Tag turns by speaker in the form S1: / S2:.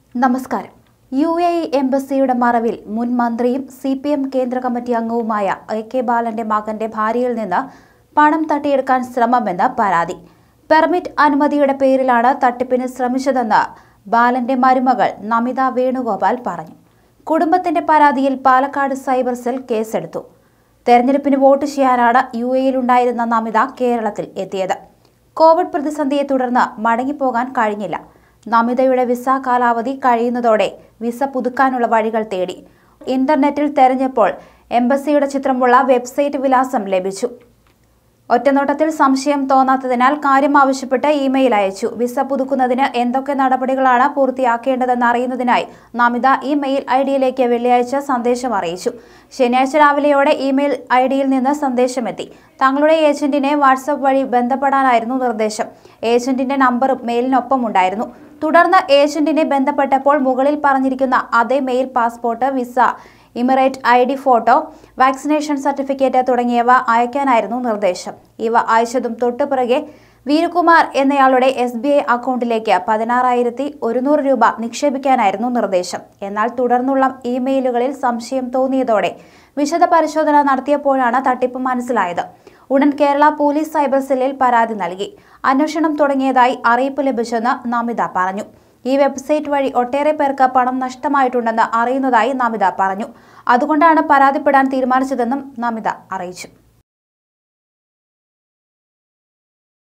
S1: നമസ്കാരം U A E എംബസിയുടെ മറവിൽ മുൻ മന്ത്രിയും സി പി എം കേന്ദ്ര കമ്മിറ്റി അംഗവുമായ എ കെ ബാലന്റെ മകന്റെ ഭാര്യയിൽ നിന്ന് പണം തട്ടിയെടുക്കാൻ ശ്രമമെന്ന് പരാതി പെർമിറ്റ് അനുമതിയുടെ പേരിലാണ് തട്ടിപ്പിന് ശ്രമിച്ചതെന്ന് ബാലന്റെ മരുമകൾ നമിത വേണുഗോപാൽ പറഞ്ഞു കുടുംബത്തിന്റെ പരാതിയിൽ പാലക്കാട് സൈബർ സെൽ കേസെടുത്തു തെരഞ്ഞെടുപ്പിന് വോട്ട് ചെയ്യാനാണ് യു എയിലുണ്ടായിരുന്ന നമിത കേരളത്തിൽ എത്തിയത് കോവിഡ് പ്രതിസന്ധിയെ തുടർന്ന് മടങ്ങിപ്പോകാൻ കഴിഞ്ഞില്ല നമിതയുടെ വിസ കാലാവധി കഴിയുന്നതോടെ വിസ പുതുക്കാനുള്ള വഴികൾ തേടി ഇന്റർനെറ്റിൽ തെരഞ്ഞപ്പോൾ എംബസിയുടെ ചിത്രമുള്ള വെബ്സൈറ്റ് വിലാസം ലഭിച്ചു ഒറ്റനോട്ടത്തിൽ സംശയം തോന്നാത്തതിനാൽ കാര്യം ആവശ്യപ്പെട്ട് ഇമെയിൽ അയച്ചു വിസ പുതുക്കുന്നതിന് എന്തൊക്കെ നടപടികളാണ് പൂർത്തിയാക്കേണ്ടതെന്ന് അറിയുന്നതിനായി നമിത ഈ മെയിൽ ഐ ഡിയിലേക്ക് വെള്ളിയാഴ്ച സന്ദേശം അറിയിച്ചു ശനിയാഴ്ച രാവിലെയോടെ ഇമെയിൽ ഐ ഡിയിൽ നിന്ന് സന്ദേശമെത്തി തങ്ങളുടെ ഏജന്റിനെ വാട്സപ്പ് വഴി ബന്ധപ്പെടാനായിരുന്നു നിർദ്ദേശം ഏജന്റിന്റെ നമ്പറും മെയിലിനൊപ്പം ഉണ്ടായിരുന്നു തുടർന്ന് ഏജന്റിനെ ബന്ധപ്പെട്ടപ്പോൾ മുകളിൽ പറഞ്ഞിരിക്കുന്ന അതേ mail passport visa Emirate I D photo vaccination certificate തുടങ്ങിയവ അയക്കാനായിരുന്നു നിർദ്ദേശം ഇവ അയച്ചതും തൊട്ടുപിറകെ വീരകുമാർ എന്നയാളുടെ എസ് ബി ഐ അക്കൗണ്ടിലേക്ക് പതിനാറായിരത്തി ഒരുന്നൂറ് രൂപ നിക്ഷേപിക്കാനായിരുന്നു നിർദ്ദേശം എന്നാൽ തുടർന്നുള്ള ഇമെയിലുകളിൽ സംശയം തോന്നിയതോടെ വിശദ പരിശോധന നടത്തിയപ്പോഴാണ് തട്ടിപ്പ് മനസ്സിലായത് ഉടൻ കേരള പോലീസ് സൈബർ സെല്ലിൽ പരാതി നൽകി അന്വേഷണം തുടങ്ങിയതായി അറിയിപ്പ് ലഭിച്ചെന്ന് നമിത പറഞ്ഞു ഈ വെബ്സൈറ്റ് വഴി ഒട്ടേറെ പേർക്ക് പണം നഷ്ടമായിട്ടുണ്ടെന്ന് അറിയുന്നതായി നമിത പറഞ്ഞു അതുകൊണ്ടാണ് പരാതിപ്പെടാൻ തീരുമാനിച്ചതെന്നും നമിത അറിയിച്ചു